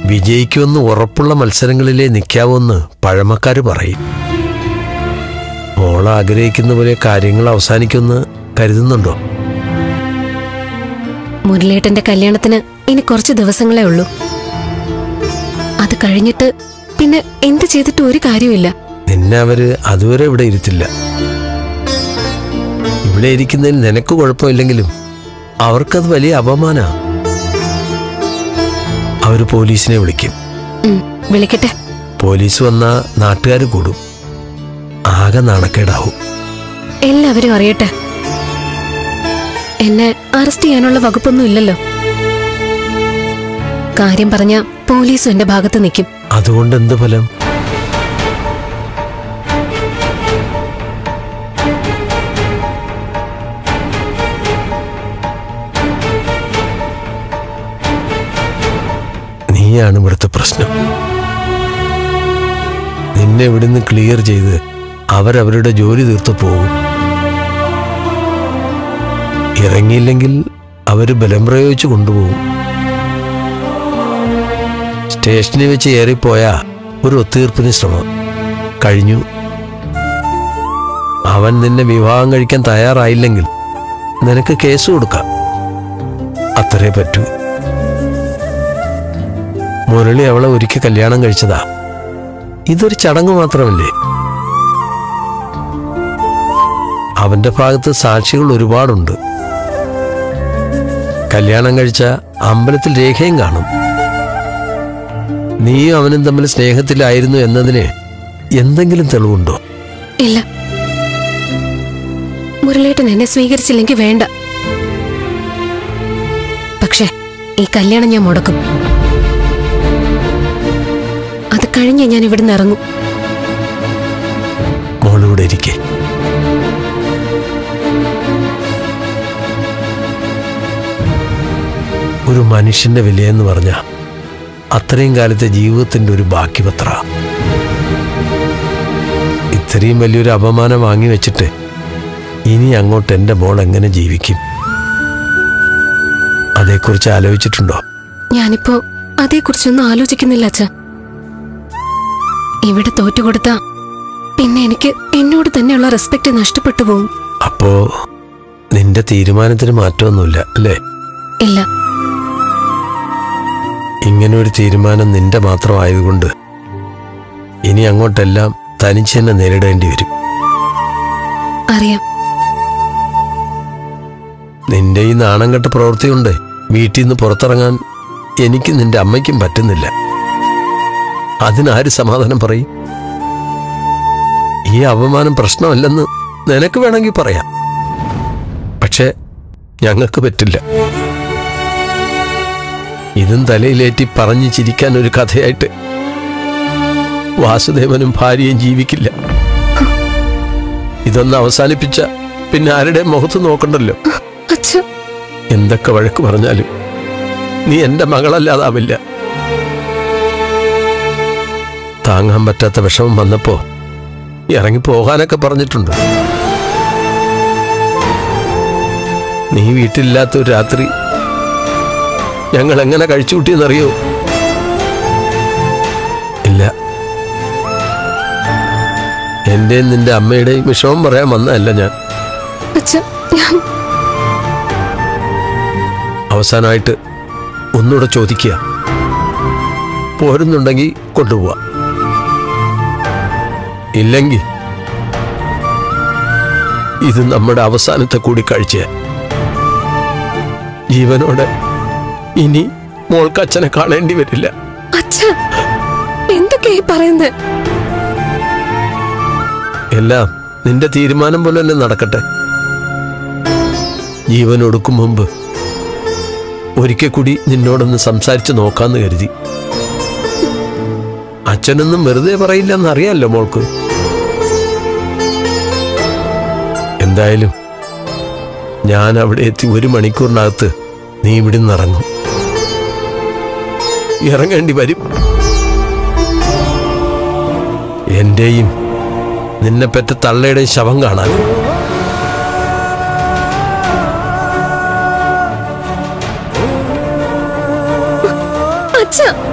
വിജയിക്കുമെന്ന് ഉറപ്പുള്ള മത്സരങ്ങളിലേ നിൽക്കാവൂന്ന് പഴമക്കാര് പറയും മോൾ ആഗ്രഹിക്കുന്ന പോലെ കാര്യങ്ങൾ അവസാനിക്കുമെന്ന് കരുതുന്നുണ്ടോ മുരളേട്ടന്റെ കല്യാണത്തിന് ഇനി കുറച്ച് ദിവസങ്ങളേ ഉള്ളൂ അത് കഴിഞ്ഞിട്ട് പിന്നെ എന്ത് ചെയ്തിട്ട് ഒരു കാര്യമില്ല നിന്നെ അവര് അതുവരെ ഇവിടെ ഇരുത്തില്ല ഇവിടെ ഇരിക്കുന്നതിൽ നിനക്ക് കുഴപ്പമില്ലെങ്കിലും അവർക്കത് വലിയ അപമാനാ അവര് പോലീസിനെ വിളിക്കും ഉം, വിളിക്കട്ടെ പോലീസ് വന്നാ നാട്ടുകാർ കൂടും ആകെ നാണക്കേടാവും എല്ലാവരും അറിയട്ടെ എന്നെ അറസ്റ്റ് ചെയ്യാനുള്ള വകുപ്പൊന്നും ഇല്ലല്ലോ കാര്യം പറഞ്ഞ പോലീസും എന്റെ ഭാഗത്ത് നിൽക്കും അതുകൊണ്ട് എന്ത് ഫലം നീയാണ് ഇവിടുത്തെ പ്രശ്നം നിന്നെ ഇവിടുന്ന് ക്ലിയർ ചെയ്ത് അവരവരുടെ ജോലി തീർത്തു പോകും ഇറങ്ങിയില്ലെങ്കിൽ അവര് ബലം പ്രയോഗിച്ച് കൊണ്ടുപോകും സ്റ്റേഷനിൽ വെച്ച് ഏറിപ്പോയാ ഒരു ഒത്തുതീർപ്പിന് ശ്രമം കഴിഞ്ഞു അവൻ നിന്നെ വിവാഹം കഴിക്കാൻ തയ്യാറായില്ലെങ്കിൽ നിനക്ക് കേസ് കൊടുക്കാം അത്രേ പറ്റൂ മുരളി അവളെ ഒരിക്കൽ കല്യാണം കഴിച്ചതാ ഇതൊരു ചടങ്ങ് മാത്രമല്ലേ അവന്റെ ഭാഗത്ത് സാക്ഷികൾ ഒരുപാടുണ്ട് കല്യാണം കഴിച്ച അമ്പലത്തിൽ രേഖയും കാണും നീയും അവനും തമ്മിൽ സ്നേഹത്തിലായിരുന്നു എന്നതിന് എന്തെങ്കിലും തെളിവുണ്ടോ ഇല്ല മുരളേട്ടൻ എന്നെ സ്വീകരിച്ചില്ലെങ്കിൽ വേണ്ട പക്ഷേ ഈ കല്യാണം ഞാൻ മുടക്കും അത് കഴിഞ്ഞ് ഞാൻ ഇവിടുന്ന് ഇറങ്ങും മോളിവിടെ ഇരിക്കേ ഒരു മനുഷ്യന്റെ വിലയെന്ന് പറഞ്ഞ അത്രയും കാലത്തെ ജീവിതത്തിന്റെ ഒരു ബാക്കി പത്ര ഇത്രയും വലിയൊരു അപമാനം വാങ്ങി വെച്ചിട്ട് ഇനി അങ്ങോട്ട് എൻ്റെ മോൾ എങ്ങനെ ജീവിക്കും അതേക്കുറിച്ച് ആലോചിച്ചിട്ടുണ്ടോ ഞാനിപ്പോ അതേക്കുറിച്ചൊന്നും ആലോചിക്കുന്നില്ല അച്ഛ ഇവിടെ തോറ്റുകൊടുത്ത പിന്നെ എനിക്ക് എന്നോട് തന്നെയുള്ള റെസ്പെക്ട് നഷ്ടപ്പെട്ടു പോവും അപ്പോ നിന്റെ തീരുമാനത്തിന് മാറ്റമൊന്നുമില്ല അല്ലേ ഇല്ല ഇങ്ങനെ ഒരു തീരുമാനം നിന്റെ മാത്രമായതുകൊണ്ട് ഇനി അങ്ങോട്ടെല്ലാം തനിച്ച് തന്നെ നേരിടേണ്ടി വരും അറിയാം നിന്റെ ഈ നാണം കെട്ട പ്രവൃത്തി കൊണ്ട് വീട്ടിൽ നിന്ന് പുറത്തിറങ്ങാൻ എനിക്ക് നിന്റെ അമ്മയ്ക്കും പറ്റുന്നില്ല അതിനാര് സമാധാനം പറയും ഈ അപമാനം പ്രശ്നമല്ലെന്ന് നിനക്ക് വേണമെങ്കിൽ പറയാം പക്ഷേ ഞങ്ങൾക്ക് പറ്റില്ല ഇതും തലയിലേറ്റി പറഞ്ഞു ചിരിക്കാൻ ഒരു കഥയായിട്ട് വാസുദേവനും ഭാര്യയും ജീവിക്കില്ല ഇതൊന്ന് അവസാനിപ്പിച്ച പിന്നെ ആരുടെ മുഖത്ത് നോക്കണ്ടല്ലോ അച്ഛ എന്തൊക്കെ വഴക്ക് പറഞ്ഞാലും നീ എന്റെ മകളല്ലാതാവില്ല താങ്ങാൻ പറ്റാത്ത വിഷമം വന്നപ്പോ ഇറങ്ങി പോകാനൊക്കെ പറഞ്ഞിട്ടുണ്ട് നീ വീട്ടിലില്ലാത്ത ഒരു രാത്രി ഞങ്ങൾ എങ്ങനെ കഴിച്ചു കൂട്ടിയെന്നറിയോ ഇല്ല എന്റെയും നിന്റെ അമ്മയുടെയും വിഷമം പറയാൻ വന്നതല്ല ഞാൻ അച്ഛ ഞാൻ അവസാനമായിട്ട് ഒന്നുകൂടെ ചോദിക്കുക പോരുന്നുണ്ടെങ്കിൽ കൊണ്ടുപോവാ ഇല്ലെങ്കിൽ ഇത് നമ്മുടെ അവസാനത്തെ കൂടിക്കാഴ്ച ജീവനോടെ ഇനി മോൾക്ക് അച്ഛനെ കാണേണ്ടി വരില്ല അച്ഛ എന്തൊക്കെയായി പറയുന്നത് എല്ലാം നിന്റെ തീരുമാനം പോലെ തന്നെ നടക്കട്ടെ ജീവൻ ഒടുക്കും മുമ്പ് ഒരിക്കൽ കൂടി നിന്നോടൊന്ന് സംസാരിച്ച് നോക്കാന്ന് കരുതി അച്ഛനൊന്നും വെറുതെ പറയില്ലെന്ന് അറിയാമല്ലോ മോൾക്ക് എന്തായാലും ഞാൻ അവിടെ എത്തി ഒരു മണിക്കൂറിനകത്ത് നീ ഇവിടുന്ന് ഇറങ്ങും ഇറങ്ങേണ്ടി വരും എന്റെയും നിന്നെ പെറ്റ തള്ളയുടെയും ശവം കാണാൻ അച്ഛ